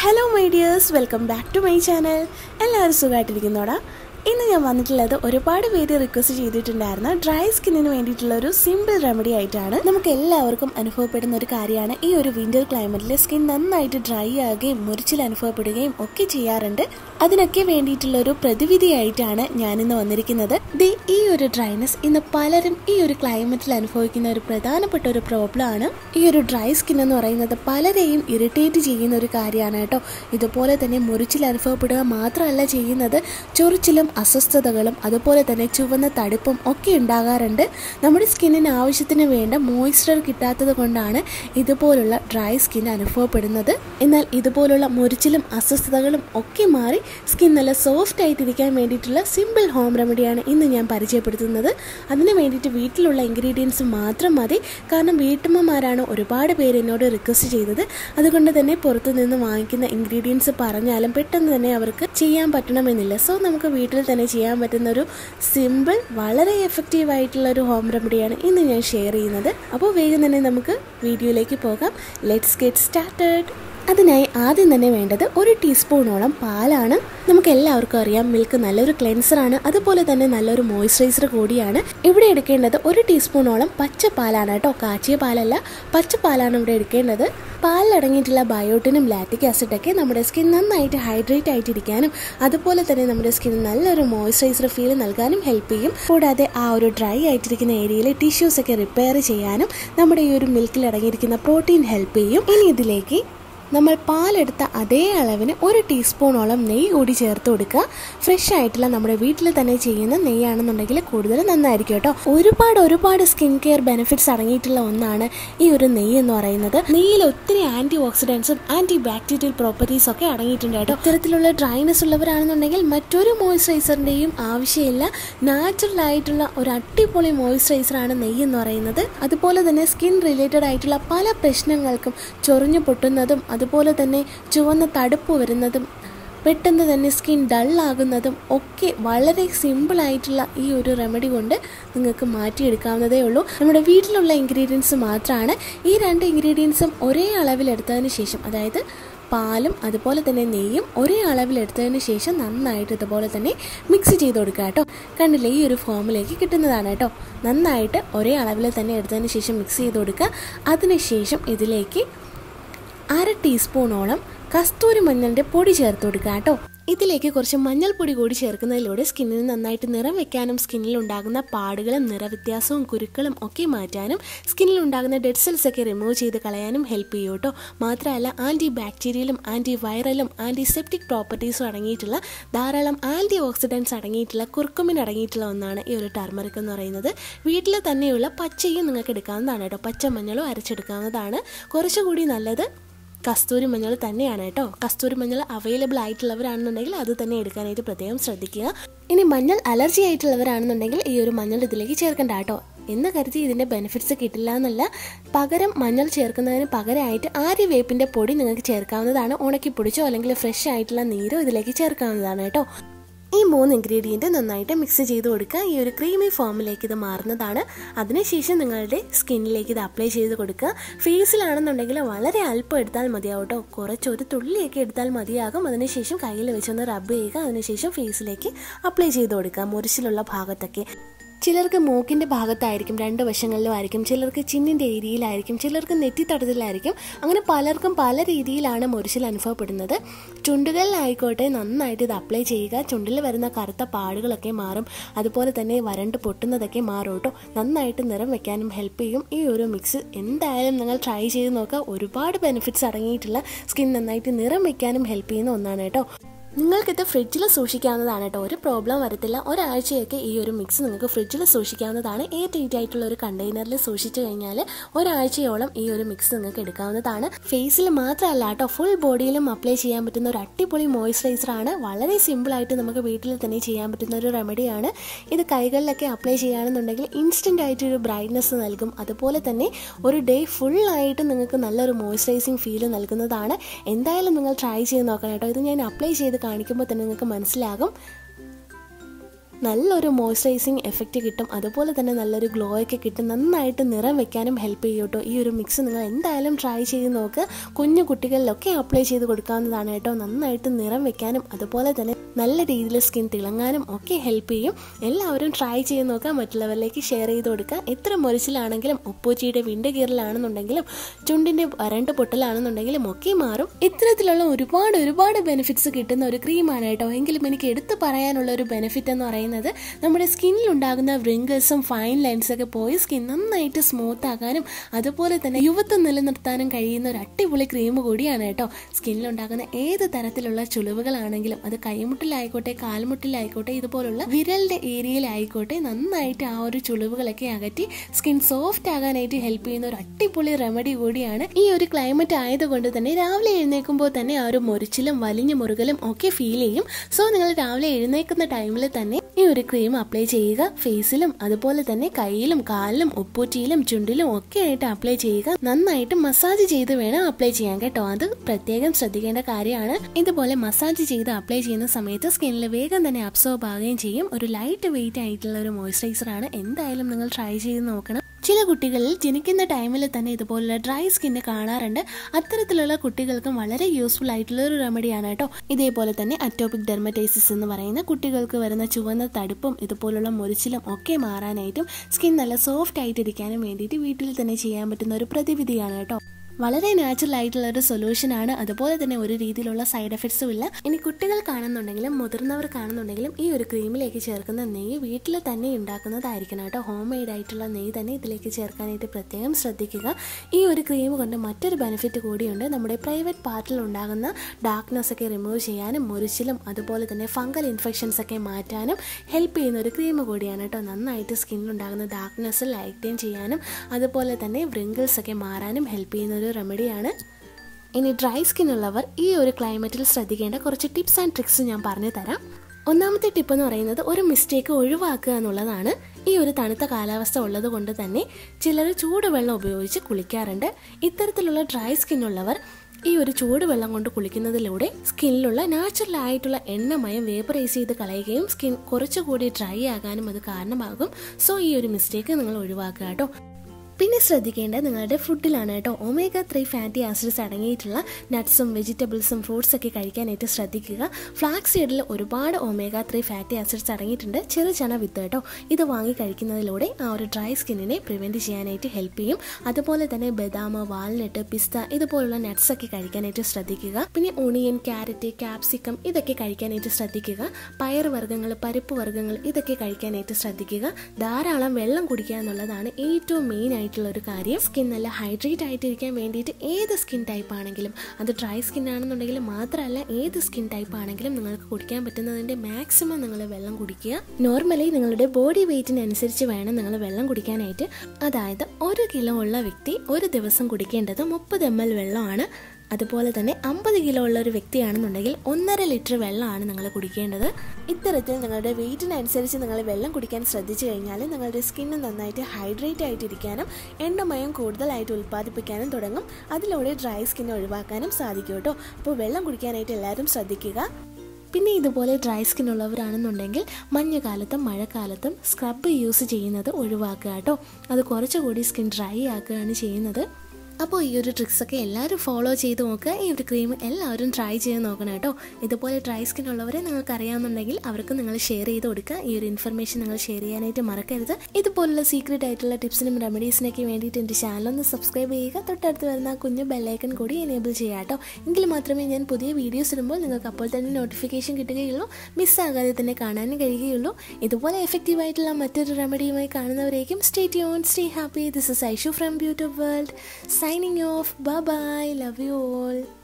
Hello my dears welcome back to my channel എല്ലാവരും സുഖമായിട്ടിരിക്കുന്നോടാ ഇന്ന് ഞാൻ വന്നിട്ടുള്ളത് ഒരുപാട് പേര് റിക്വസ്റ്റ് ചെയ്തിട്ടുണ്ടായിരുന്ന ഡ്രൈ സ്കിന്നിന് വേണ്ടിയിട്ടുള്ള ഒരു സിമ്പിൾ റെമഡി ആയിട്ടാണ് നമുക്ക് എല്ലാവർക്കും അനുഭവപ്പെടുന്ന ഒരു കാര്യമാണ് ഈ ഒരു വിന്റർ ക്ലൈമറ്റിൽ സ്കിൻ നന്നായിട്ട് ഡ്രൈ ആകുകയും മുറിച്ചിൽ അനുഭവപ്പെടുകയും ഒക്കെ ചെയ്യാറുണ്ട് അതിനൊക്കെ വേണ്ടിയിട്ടുള്ള ഒരു പ്രതിവിധിയായിട്ടാണ് ഞാനിന്ന് വന്നിരിക്കുന്നത് ദേ ഈ ഒരു ഡ്രൈനെസ് ഇന്ന് പലരും ഈ ഒരു ക്ലൈമറ്റിൽ അനുഭവിക്കുന്ന ഒരു പ്രധാനപ്പെട്ട ഒരു പ്രോബ്ലം ആണ് ഈ ഒരു ഡ്രൈ സ്കിൻ എന്ന് പറയുന്നത് പലരെയും ഇറിറ്റേറ്റ് ചെയ്യുന്ന ഒരു കാര്യമാണ് കേട്ടോ ഇതുപോലെ തന്നെ മുറിച്ചിൽ അനുഭവപ്പെടുക മാത്രമല്ല ചെയ്യുന്നത് ചൊറിച്ചിലും അസ്വസ്ഥതകളും അതുപോലെ തന്നെ ചുവന്ന തടുപ്പും ഒക്കെ ഉണ്ടാകാറുണ്ട് നമ്മുടെ സ്കിന്നിന് ആവശ്യത്തിന് വേണ്ട മോയ്സ്ചർ കിട്ടാത്തത് കൊണ്ടാണ് ഇതുപോലുള്ള ഡ്രൈ സ്കിൻ അനുഭവപ്പെടുന്നത് എന്നാൽ ഇതുപോലുള്ള മുറിച്ചിലും അസ്വസ്ഥതകളും ഒക്കെ മാറി സ്കിൻ നല്ല സോഫ്റ്റ് ആയിട്ടിരിക്കാൻ വേണ്ടിയിട്ടുള്ള സിമ്പിൾ ഹോം റെമഡിയാണ് ഇന്ന് ഞാൻ പരിചയപ്പെടുത്തുന്നത് അതിന് വേണ്ടിയിട്ട് വീട്ടിലുള്ള ഇൻഗ്രീഡിയൻസ് മാത്രം മതി കാരണം വീട്ടമ്മമാരാണ് ഒരുപാട് പേര് എന്നോട് റിക്വസ്റ്റ് ചെയ്തത് അതുകൊണ്ട് തന്നെ പുറത്തു നിന്ന് വാങ്ങിക്കുന്ന ഇൻഗ്രീഡിയൻസ് പറഞ്ഞാലും പെട്ടെന്ന് തന്നെ അവർക്ക് ചെയ്യാൻ പറ്റണമെന്നില്ല സോ നമുക്ക് വീട്ടിൽ തന്നെ ചെയ്യാൻ പറ്റുന്ന ഒരു സിമ്പിൾ വളരെ എഫക്റ്റീവ് ആയിട്ടുള്ള ഒരു ഹോം റെമഡിയാണ് ഇന്ന് ഞാൻ ഷെയർ ചെയ്യുന്നത് അപ്പോൾ വേഗം തന്നെ നമുക്ക് വീഡിയോയിലേക്ക് പോകാം ലെറ്റ്സ് ഗെറ്റ് സ്റ്റാർട്ടഡ് അതിനായി ആദ്യം തന്നെ വേണ്ടത് ഒരു ടീസ്പൂണോളം പാലാണ് നമുക്ക് എല്ലാവർക്കും അറിയാം മിൽക്ക് നല്ലൊരു ക്ലെൻസറാണ് അതുപോലെ തന്നെ നല്ലൊരു മോയ്സ്ചറൈസർ കൂടിയാണ് ഇവിടെ എടുക്കേണ്ടത് ഒരു ടീസ്പൂണോളം പച്ച പാലാണ് കേട്ടോ കാച്ചിയ പാലല്ല പച്ച പാലാണ് ഇവിടെ എടുക്കേണ്ടത് പാലിലടങ്ങിയിട്ടുള്ള ബയോട്ടിനും ലാറ്റിക് ആസിഡൊക്കെ നമ്മുടെ സ്കിൻ നന്നായിട്ട് ഹൈഡ്രേറ്റ് ആയിട്ടിരിക്കാനും അതുപോലെ തന്നെ നമ്മുടെ സ്കിന്നിന് നല്ലൊരു മോയ്സ്ചറൈസർ ഫീൽ നൽകാനും ഹെൽപ്പ് ചെയ്യും കൂടാതെ ആ ഒരു ഡ്രൈ ആയിട്ടിരിക്കുന്ന ഏരിയയിലെ ടിഷ്യൂസ് ഒക്കെ റിപ്പയർ ചെയ്യാനും നമ്മുടെ ഈ ഒരു മിൽക്കിൽ അടങ്ങിയിരിക്കുന്ന പ്രോട്ടീൻ ഹെൽപ്പ് ചെയ്യും ഇനി ഇതിലേക്ക് നമ്മൾ പാലെടുത്ത അതേ അളവിന് ഒരു ടീസ്പൂണോളം നെയ്യ് കൂടി ചേർത്ത് കൊടുക്കുക ഫ്രഷ് ആയിട്ടുള്ള നമ്മുടെ വീട്ടിൽ തന്നെ ചെയ്യുന്ന നെയ്യാണെന്നുണ്ടെങ്കിൽ കൂടുതൽ നന്നായിരിക്കും കേട്ടോ ഒരുപാട് ഒരുപാട് സ്കിൻ കെയർ ബെനിഫിറ്റ്സ് അടങ്ങിയിട്ടുള്ള ഒന്നാണ് ഈ ഒരു നെയ്യ് എന്ന് പറയുന്നത് നെയ്യിൽ ഒത്തിരി ആന്റി ഓക്സിഡൻസും ആന്റി ബാക്ടീരിയൽ പ്രോപ്പർട്ടീസ് ഒക്കെ അടങ്ങിയിട്ടുണ്ട് കേട്ടോ ഇത്തരത്തിലുള്ള ഡ്രൈനെസ് ഉള്ളവരാണെന്നുണ്ടെങ്കിൽ മറ്റൊരു മോയ്സ്ചറൈസറിന്റെയും ആവശ്യമില്ല നാച്ചുറൽ ആയിട്ടുള്ള ഒരു അടിപൊളി മോയ്സ്ചറൈസർ ആണ് നെയ്യ് എന്ന് പറയുന്നത് അതുപോലെ തന്നെ സ്കിൻ റിലേറ്റഡ് ആയിട്ടുള്ള പല പ്രശ്നങ്ങൾക്കും ചൊറിഞ്ഞു പൊട്ടുന്നതും അതുപോലെ തന്നെ ചുവന്ന തടുപ്പ് വരുന്നതും പെട്ടെന്ന് തന്നെ സ്കിൻ ഡള്ളാകുന്നതും ഒക്കെ വളരെ സിമ്പിൾ ആയിട്ടുള്ള ഈ ഒരു റെമഡി കൊണ്ട് നിങ്ങൾക്ക് മാറ്റിയെടുക്കാവുന്നതേ ഉള്ളൂ നമ്മുടെ വീട്ടിലുള്ള ഇൻഗ്രീഡിയൻസ് മാത്രമാണ് ഈ രണ്ട് ഇൻഗ്രീഡിയൻസും ഒരേ അളവിലെടുത്തതിന് ശേഷം അതായത് പാലും അതുപോലെ തന്നെ നെയ്യും ഒരേ അളവിലെടുത്തതിന് ശേഷം നന്നായിട്ട് ഇതുപോലെ തന്നെ മിക്സ് ചെയ്ത് കൊടുക്കുക കേട്ടോ കണ്ടില്ലേ ഈ ഒരു ഫോമിലേക്ക് കിട്ടുന്നതാണ് കേട്ടോ നന്നായിട്ട് ഒരേ അളവിൽ തന്നെ എടുത്തതിന് ശേഷം മിക്സ് ചെയ്ത് കൊടുക്കുക അതിനുശേഷം ഇതിലേക്ക് അര ടീസ്പൂണോളം കസ്തൂരി മഞ്ഞളിൻ്റെ പൊടി ചേർത്ത് കൊടുക്കുക കേട്ടോ ഇതിലേക്ക് കുറച്ച് മഞ്ഞൾപ്പൊടി കൂടി ചേർക്കുന്നതിലൂടെ സ്കിന്നിന് നന്നായിട്ട് നിറം വെക്കാനും സ്കിന്നിൽ ഉണ്ടാകുന്ന പാടുകളും നിറവ്യത്യാസവും കുരുക്കളും ഒക്കെ മാറ്റാനും സ്കിന്നിൽ ഉണ്ടാകുന്ന ഡെഡ് സെൽസ് ഒക്കെ റിമൂവ് ചെയ്ത് കളയാനും ഹെൽപ്പ് ചെയ്യും കേട്ടോ മാത്രമല്ല ആൻറ്റി ബാക്ടീരിയലും ആൻറ്റി വൈറലും ആൻറ്റി സെപ്റ്റിക് പ്രോപ്പർട്ടീസും അടങ്ങിയിട്ടുള്ള ധാരാളം ആൻറ്റി ഓക്സിഡൻസ് അടങ്ങിയിട്ടുള്ള കുർക്കുമിൻ അടങ്ങിയിട്ടുള്ള ഒന്നാണ് ഈ ഒരു ടർമറിക് എന്ന് പറയുന്നത് വീട്ടിൽ തന്നെയുള്ള പച്ചയും നിങ്ങൾക്ക് എടുക്കാവുന്നതാണ് കേട്ടോ പച്ച മഞ്ഞളും അരച്ചെടുക്കാവുന്നതാണ് കുറച്ചുകൂടി നല്ലത് കസ്തൂരി മഞ്ഞൾ തന്നെയാണ് കേട്ടോ കസ്തൂരി മഞ്ഞൾ അവൈലബിൾ ആയിട്ടുള്ളവരാണെന്നുണ്ടെങ്കിൽ അത് തന്നെ എടുക്കാനായിട്ട് പ്രത്യേകം ശ്രദ്ധിക്കുക ഇനി മഞ്ഞൾ അലർജി ആയിട്ടുള്ളവരാണെന്നുണ്ടെങ്കിൽ ഈ ഒരു മഞ്ഞൾ ഇതിലേക്ക് ചേർക്കണ്ട കേട്ടോ എന്ന് കരുതി ഇതിൻ്റെ ബെനിഫിറ്റ്സ് കിട്ടില്ല എന്നല്ല പകരം മഞ്ഞൾ ചേർക്കുന്നതിന് പകരമായിട്ട് ആര്യവേപ്പിൻ്റെ പൊടി നിങ്ങൾക്ക് ചേർക്കാവുന്നതാണ് ഉണക്കി പൊടിച്ചോ അല്ലെങ്കിൽ ഫ്രഷ് ആയിട്ടുള്ള നീരോ ഇതിലേക്ക് ചേർക്കാവുന്നതാണ് കേട്ടോ ഈ മൂന്ന് ഇൻഗ്രീഡിയൻറ്റ് നന്നായിട്ട് മിക്സ് ചെയ്ത് കൊടുക്കുക ഈ ഒരു ക്രീമി ഫോമിലേക്ക് ഇത് മാറുന്നതാണ് അതിനുശേഷം നിങ്ങളുടെ സ്കിന്നിലേക്ക് ഇത് അപ്ലൈ ചെയ്ത് കൊടുക്കുക ഫേസിലാണെന്നുണ്ടെങ്കിൽ വളരെ അല്പം എടുത്താൽ മതിയാവും കേട്ടോ കുറച്ച് ഒരു തുള്ളിയൊക്കെ എടുത്താൽ മതിയാകും അതിനുശേഷം കയ്യിൽ വെച്ചൊന്ന് റബ്ബ് ചെയ്യുക അതിനുശേഷം ഫേസിലേക്ക് അപ്ലൈ ചെയ്ത് കൊടുക്കുക മുറിച്ചിലുള്ള ഭാഗത്തൊക്കെ ചിലർക്ക് മൂക്കിൻ്റെ ഭാഗത്തായിരിക്കും രണ്ട് വശങ്ങളിലും ആയിരിക്കും ചിലർക്ക് ചിന്നിൻ്റെ ഏരിയയിലായിരിക്കും ചിലർക്ക് നെറ്റിത്തടത്തിലായിരിക്കും അങ്ങനെ പലർക്കും പല രീതിയിലാണ് മുറിച്ചിൽ അനുഭവപ്പെടുന്നത് ചുണ്ടുകളിലായിക്കോട്ടെ നന്നായിട്ട് ഇത് അപ്ലൈ ചെയ്യുക ചുണ്ടിൽ വരുന്ന കറുത്ത പാടുകളൊക്കെ മാറും അതുപോലെ തന്നെ വരണ്ട് പൊട്ടുന്നതൊക്കെ മാറും കേട്ടോ നന്നായിട്ട് നിറം വെക്കാനും ഹെൽപ്പ് ചെയ്യും ഈ ഒരു മിക്സ് എന്തായാലും നിങ്ങൾ ട്രൈ ചെയ്ത് നോക്കുക ഒരുപാട് ബെനിഫിറ്റ്സ് അടങ്ങിയിട്ടുള്ള സ്കിൻ നന്നായിട്ട് നിറം വെക്കാനും ഹെൽപ്പ് ചെയ്യുന്ന ഒന്നാണ് കേട്ടോ നിങ്ങൾക്കിത് ഫ്രിഡ്ജിൽ സൂക്ഷിക്കാവുന്നതാണ് കേട്ടോ ഒരു പ്രോബ്ലം വരത്തില്ല ഒരാഴ്ചയൊക്കെ ഈ ഒരു മിക്സ് നിങ്ങൾക്ക് ഫ്രിഡ്ജിൽ സൂക്ഷിക്കാവുന്നതാണ് എയർ ടൈറ്റ് ആയിട്ടുള്ള ഒരു കണ്ടെയ്നറിൽ സൂക്ഷിച്ചു കഴിഞ്ഞാൽ ഒരാഴ്ചയോളം ഈ ഒരു മിക്സ് നിങ്ങൾക്ക് എടുക്കാവുന്നതാണ് ഫേസിൽ മാത്രമല്ല കേട്ടോ ഫുൾ ബോഡിയിലും അപ്ലൈ ചെയ്യാൻ പറ്റുന്ന ഒരു അടിപൊളി മോയ്സ്ചറൈസർ ആണ് വളരെ സിമ്പിളായിട്ട് നമുക്ക് വീട്ടിൽ തന്നെ ചെയ്യാൻ പറ്റുന്ന ഒരു റെമഡിയാണ് ഇത് കൈകളിലൊക്കെ അപ്ലൈ ചെയ്യുകയാണെന്നുണ്ടെങ്കിൽ ഇൻസ്റ്റൻ്റ് ആയിട്ട് ഒരു ബ്രൈറ്റ്നസ് നൽകും അതുപോലെ തന്നെ ഒരു ഡേ ഫുള്ളായിട്ട് നിങ്ങൾക്ക് നല്ലൊരു മോയ്സ്ചറൈസിങ് ഫീൽ നൽകുന്നതാണ് എന്തായാലും നിങ്ങൾ ട്രൈ ചെയ്ത് നോക്കണം കേട്ടോ ഇത് ഞാൻ അപ്ലൈ ചെയ്ത് കാണിക്കുമ്പോൾ തന്നെ നിങ്ങൾക്ക് മനസ്സിലാകും നല്ലൊരു മോയ്സ്ചറൈസിങ് എഫക്റ്റ് കിട്ടും അതുപോലെ തന്നെ നല്ലൊരു ഗ്ലോ ഒക്കെ കിട്ടും നന്നായിട്ട് നിറം വെക്കാനും ഹെൽപ്പ് ചെയ്യും കേട്ടോ ഈ ഒരു മിക്സ് നിങ്ങൾ എന്തായാലും ട്രൈ ചെയ്ത് നോക്ക് കുഞ്ഞു കുട്ടികളിലൊക്കെ അപ്ലൈ ചെയ്ത് കൊടുക്കാവുന്നതാണ് കേട്ടോ നന്നായിട്ട് നിറം വെക്കാനും അതുപോലെ തന്നെ നല്ല രീതിയിൽ സ്കിൻ തിളങ്ങാനും ഒക്കെ ഹെൽപ്പ് ചെയ്യും എല്ലാവരും ട്രൈ ചെയ്ത് നോക്കുക മറ്റുള്ളവരിലേക്ക് ഷെയർ ചെയ്ത് കൊടുക്കുക എത്ര മുരച്ചിലാണെങ്കിലും ഉപ്പൂച്ചിയുടെ വിണ്ട് കീറലാണെന്നുണ്ടെങ്കിലും ചുണ്ടിൻ്റെ വരണ്ട് പൊട്ടലാണെന്നുണ്ടെങ്കിലും ഒക്കെ മാറും ഇത്തരത്തിലുള്ള ഒരുപാട് ഒരുപാട് ബെനിഫിറ്റ്സ് കിട്ടുന്ന ഒരു ക്രീമാണ് കേട്ടോ എങ്കിലും എനിക്ക് എടുത്തു പറയാനുള്ള ഒരു ബെനിഫിറ്റ് എന്ന് പറയുന്നത് നമ്മുടെ സ്കിന്നിൽ ഉണ്ടാകുന്ന വ്രിങ്കിൾസും ഫൈൻ ലൈൻസ് ഒക്കെ പോയി സ്കിൻ നന്നായിട്ട് സ്മൂത്ത് ആകാനും അതുപോലെ തന്നെ യുവത്വം നിലനിർത്താനും കഴിയുന്ന ഒരു അടിപൊളി ക്രീം കൂടിയാണ് കേട്ടോ സ്കിന്നിൽ ഉണ്ടാകുന്ന ഏത് തരത്തിലുള്ള ചുളിവുകളാണെങ്കിലും അത് കൈമുട്ടിലായിക്കോട്ടെ കാൽമുട്ടിലായിക്കോട്ടെ ഇതുപോലുള്ള വിരലിന്റെ ഏരിയയിലായിക്കോട്ടെ നന്നായിട്ട് ആ ഒരു ചുളിവുകളൊക്കെ അകറ്റി സ്കിൻ സോഫ്റ്റ് ആകാനായിട്ട് ഹെൽപ്പ് ചെയ്യുന്ന ഒരു അടിപൊളി റെമഡി കൂടിയാണ് ഈ ഒരു ക്ലൈമറ്റ് ആയതുകൊണ്ട് തന്നെ രാവിലെ എഴുന്നേൽക്കുമ്പോൾ തന്നെ ആ ഒരു മുറിച്ചിലും വലിഞ്ഞു മുറുകലും ഒക്കെ ഫീൽ ചെയ്യും സോ നിങ്ങൾ രാവിലെ എഴുന്നേൽക്കുന്ന ടൈമിൽ തന്നെ ഈ ഒരു ക്രീം അപ്ലൈ ചെയ്യുക ഫേസിലും അതുപോലെ തന്നെ കയ്യിലും കാലിലും ഉപ്പൂറ്റിയിലും ചുണ്ടിലും ഒക്കെ ആയിട്ട് അപ്ലൈ ചെയ്യുക നന്നായിട്ട് മസാജ് ചെയ്ത് വേണം അപ്ലൈ ചെയ്യാൻ കേട്ടോ അത് പ്രത്യേകം ശ്രദ്ധിക്കേണ്ട കാര്യമാണ് ഇതുപോലെ മസാജ് ചെയ്ത് അപ്ലൈ ചെയ്യുന്ന സമയത്ത് സ്കിന്നിൽ വേഗം തന്നെ അബ്സോർബ് ആവുകയും ചെയ്യും ഒരു ലൈറ്റ് വെയിറ്റ് ആയിട്ടുള്ള ഒരു മോയ്സ്ചറൈസർ ആണ് എന്തായാലും നിങ്ങൾ ട്രൈ ചെയ്ത് നോക്കണം ചില കുട്ടികളിൽ ജനിക്കുന്ന ടൈമിൽ തന്നെ ഇതുപോലുള്ള ഡ്രൈ സ്കിന്ന് കാണാറുണ്ട് അത്തരത്തിലുള്ള കുട്ടികൾക്കും വളരെ യൂസ്ഫുൾ ആയിട്ടുള്ള ഒരു റെമഡിയാണ് കേട്ടോ ഇതേപോലെ തന്നെ അറ്റോപിക് ഡെർമറ്റൈസിസ് എന്ന് പറയുന്ന കുട്ടികൾക്ക് വരുന്ന ചുവന്ന തടുപ്പും ഇതുപോലുള്ള മുറിച്ചിലും ഒക്കെ മാറാനായിട്ടും സ്കിൻ നല്ല സോഫ്റ്റ് ആയിട്ടിരിക്കാനും വേണ്ടിയിട്ട് വീട്ടിൽ തന്നെ ചെയ്യാൻ പറ്റുന്ന ഒരു പ്രതിവിധിയാണ് കേട്ടോ വളരെ നാച്ചുറൽ ആയിട്ടുള്ള ഒരു സൊല്യൂഷൻ ആണ് അതുപോലെ തന്നെ ഒരു രീതിയിലുള്ള സൈഡ് എഫക്ട്സും ഇല്ല ഇനി കുട്ടികൾ കാണുന്നുണ്ടെങ്കിലും മുതിർന്നവർ കാണുന്നുണ്ടെങ്കിലും ഈ ഒരു ക്രീമിലേക്ക് ചേർക്കുന്ന നെയ്യ് വീട്ടിൽ തന്നെ ഉണ്ടാക്കുന്നതായിരിക്കണം കേട്ടോ ഹോം മെയ്ഡ് ആയിട്ടുള്ള നെയ്യ് തന്നെ ഇതിലേക്ക് ചേർക്കാനായിട്ട് പ്രത്യേകം ശ്രദ്ധിക്കുക ഈ ഒരു ക്രീം കൊണ്ട് മറ്റൊരു ബെനിഫിറ്റ് കൂടിയുണ്ട് നമ്മുടെ പ്രൈവറ്റ് പാർട്ടിൽ ഉണ്ടാകുന്ന ഡാർക്ക്നെസ് ഒക്കെ റിമൂവ് ചെയ്യാനും മുറിച്ചിലും അതുപോലെ തന്നെ ഫംഗൽ ഇൻഫെക്ഷൻസ് ഒക്കെ മാറ്റാനും ഹെൽപ്പ് ചെയ്യുന്ന ഒരു ക്രീം കൂടിയാണ് കേട്ടോ നന്നായിട്ട് സ്കിന്നിലുണ്ടാകുന്ന ഡാർക്ക്നെസ് ലൈറ്റൈൻ ചെയ്യാനും അതുപോലെ തന്നെ വ്രിങ്കിൾസ് ഒക്കെ മാറാനും ഹെൽപ്പ് ചെയ്യുന്ന ഒരു റെമഡിയാണ് ഇനി ഡ്രൈ സ്കിൻ ഉള്ളവർ ഈ ഒരു ക്ലൈമറ്റിൽ ശ്രദ്ധിക്കേണ്ട കുറച്ച് ടിപ്സ് ആൻഡ് ട്രിക്സ് ഞാൻ പറഞ്ഞു തരാം ഒന്നാമത്തെ ടിപ്പ് എന്ന് പറയുന്നത് ഒരു മിസ്റ്റേക്ക് ഒഴിവാക്കുക എന്നുള്ളതാണ് ഈ ഒരു തണുത്ത കാലാവസ്ഥ ഉള്ളത് കൊണ്ട് തന്നെ ചിലർ ചൂടുവെള്ളം ഉപയോഗിച്ച് കുളിക്കാറുണ്ട് ഇത്തരത്തിലുള്ള ഡ്രൈ സ്കിൻ ഉള്ളവർ ഈ ഒരു ചൂടുവെള്ളം കൊണ്ട് കുളിക്കുന്നതിലൂടെ സ്കിന്നിലുള്ള നാച്ചുറൽ ആയിട്ടുള്ള എണ്ണമയം വേപ്പറൈസ് ചെയ്ത് കളയുകയും സ്കിൻ കുറച്ചുകൂടി ഡ്രൈ ആകാനും അത് കാരണമാകും സോ ഈ ഒരു മിസ്റ്റേക്ക് നിങ്ങൾ ഒഴിവാക്കുക കേട്ടോ പിന്നെ ശ്രദ്ധിക്കേണ്ടത് നിങ്ങളുടെ ഫുഡിലാണ് കേട്ടോ ഒമേഗ ത്രീ ഫാറ്റി ആസിഡ്സ് അടങ്ങിയിട്ടുള്ള നട്ട്സും വെജിറ്റബിൾസും ഫ്രൂട്ട്സ് ഒക്കെ കഴിക്കാനായിട്ട് ശ്രദ്ധിക്കുക ഫ്ലാക്സ് സീഡിൽ ഒരുപാട് ഒമേഗ ത്രീ ഫാറ്റി ആസിഡ്സ് അടങ്ങിയിട്ടുണ്ട് ചെറുചന വിത്ത് കേട്ടോ ഇത് വാങ്ങി കഴിക്കുന്നതിലൂടെ ആ ഒരു ഡ്രൈ സ്കിന്നിനെ പ്രിവെൻറ്റ് ചെയ്യാനായിട്ട് ഹെൽപ്പ് ചെയ്യും അതുപോലെ തന്നെ ബദാം വാൾനട്ട് പിസ്ത ഇതുപോലുള്ള നട്ട്സ് ഒക്കെ കഴിക്കാനായിട്ട് ശ്രദ്ധിക്കുക പിന്നെ ഒണിയൻ ക്യാരറ്റ് ക്യാപ്സിക്കം ഇതൊക്കെ കഴിക്കാനായിട്ട് ശ്രദ്ധിക്കുക പയർ വർഗ്ഗങ്ങൾ പരിപ്പ് വർഗ്ഗങ്ങൾ ഇതൊക്കെ കഴിക്കാനായിട്ട് ശ്രദ്ധിക്കുക ധാരാളം വെള്ളം കുടിക്കുക എന്നുള്ളതാണ് ഏറ്റവും മെയിൻ ആയിട്ടുള്ള ഒരു കാര്യം സ്കിൻ നല്ല ഹൈഡ്രേറ്റ് ആയിട്ടിരിക്കാൻ വേണ്ടിയിട്ട് ഏത് സ്കിൻ ടൈപ്പ് ആണെങ്കിലും അത് ഡ്രൈ സ്കിൻ ആണെന്നുണ്ടെങ്കിൽ മാത്രമല്ല ഏത് സ്കിൻ ടൈപ്പ് ആണെങ്കിലും നിങ്ങൾക്ക് കുടിക്കാൻ പറ്റുന്നതിൻ്റെ മാക്സിമം നിങ്ങൾ വെള്ളം കുടിക്കുക നോർമലി നിങ്ങളുടെ ബോഡി വെയിറ്റിനനുസരിച്ച് വേണം നിങ്ങൾ വെള്ളം കുടിക്കാനായിട്ട് അതായത് ഒരു കിലോ ഉള്ള വ്യക്തി ഒരു ദിവസം കുടിക്കേണ്ടത് മുപ്പത് എം എൽ വെള്ളമാണ് അതുപോലെ തന്നെ അമ്പത് കിലോ ഉള്ള ഒരു വ്യക്തിയാണെന്നുണ്ടെങ്കിൽ ഒന്നര ലിറ്റർ വെള്ളമാണ് നിങ്ങൾ കുടിക്കേണ്ടത് ഇത്തരത്തിൽ നിങ്ങളുടെ വെയിറ്റിനനുസരിച്ച് നിങ്ങൾ വെള്ളം കുടിക്കാൻ ശ്രദ്ധിച്ചു കഴിഞ്ഞാൽ നിങ്ങളുടെ സ്കിന്ന് നന്നായിട്ട് ഹൈഡ്രേറ്റ് ആയിട്ടിരിക്കാനും എണ്ണമയം കൂടുതലായിട്ട് ഉൽപ്പാദിപ്പിക്കാനും തുടങ്ങും അതിലൂടെ ഡ്രൈ സ്കിൻ ഒഴിവാക്കാനും സാധിക്കും കേട്ടോ അപ്പോൾ വെള്ളം കുടിക്കാനായിട്ട് എല്ലാവരും ശ്രദ്ധിക്കുക പിന്നെ ഇതുപോലെ ഡ്രൈ സ്കിൻ ഉള്ളവരാണെന്നുണ്ടെങ്കിൽ മഞ്ഞുകാലത്തും മഴക്കാലത്തും സ്ക്രബ് യൂസ് ചെയ്യുന്നത് ഒഴിവാക്കുക കേട്ടോ അത് കുറച്ചുകൂടി സ്കിൻ ഡ്രൈ ആക്കുകയാണ് ചെയ്യുന്നത് അപ്പോൾ ഈ ഒരു ട്രിക്സൊക്കെ എല്ലാവരും ഫോളോ ചെയ്ത് നോക്കുക ഈ ഒരു ക്രീം എല്ലാവരും ട്രൈ ചെയ്ത് നോക്കണം കേട്ടോ ഇതുപോലെ ഡ്രൈ സ്കിൻ ഉള്ളവരെ നിങ്ങൾക്ക് അറിയാമെന്നുണ്ടെങ്കിൽ അവർക്ക് നിങ്ങൾ ഷെയർ ചെയ്ത് കൊടുക്കുക ഈ ഒരു ഇൻഫർമേഷൻ നിങ്ങൾ ഷെയർ ചെയ്യാനായിട്ട് മറക്കരുത് ഇതുപോലുള്ള സീക്രട്ട് ആയിട്ടുള്ള ടിപ്സിനും റെമഡീസിനൊക്കെ വേണ്ടിയിട്ട് എൻ്റെ ചാനൽ ഒന്ന് സബ്സ്ക്രൈബ് ചെയ്യുക തൊട്ടടുത്ത് വരുന്ന ആ കുഞ്ഞു ബെല്ലൈക്കൺ കൂടി എനേബിൾ ചെയ്യുക കേട്ടോ എങ്കിൽ മാത്രമേ ഞാൻ പുതിയ വീഡിയോസ് ഇടുമ്പോൾ നിങ്ങൾക്ക് അപ്പോൾ തന്നെ നോട്ടിഫിക്കേഷൻ കിട്ടുകയുള്ളൂ മിസ്സാകാതെ തന്നെ കാണാനും കഴിയുകയുള്ളൂ ഇതുപോലെ എഫക്റ്റീവ് ആയിട്ടുള്ള മറ്റൊരു റെമഡിയുമായി കാണുന്നവരേക്കും stay tune stay happy this is Aishu from beauty world signing off. Bye bye. Love you all.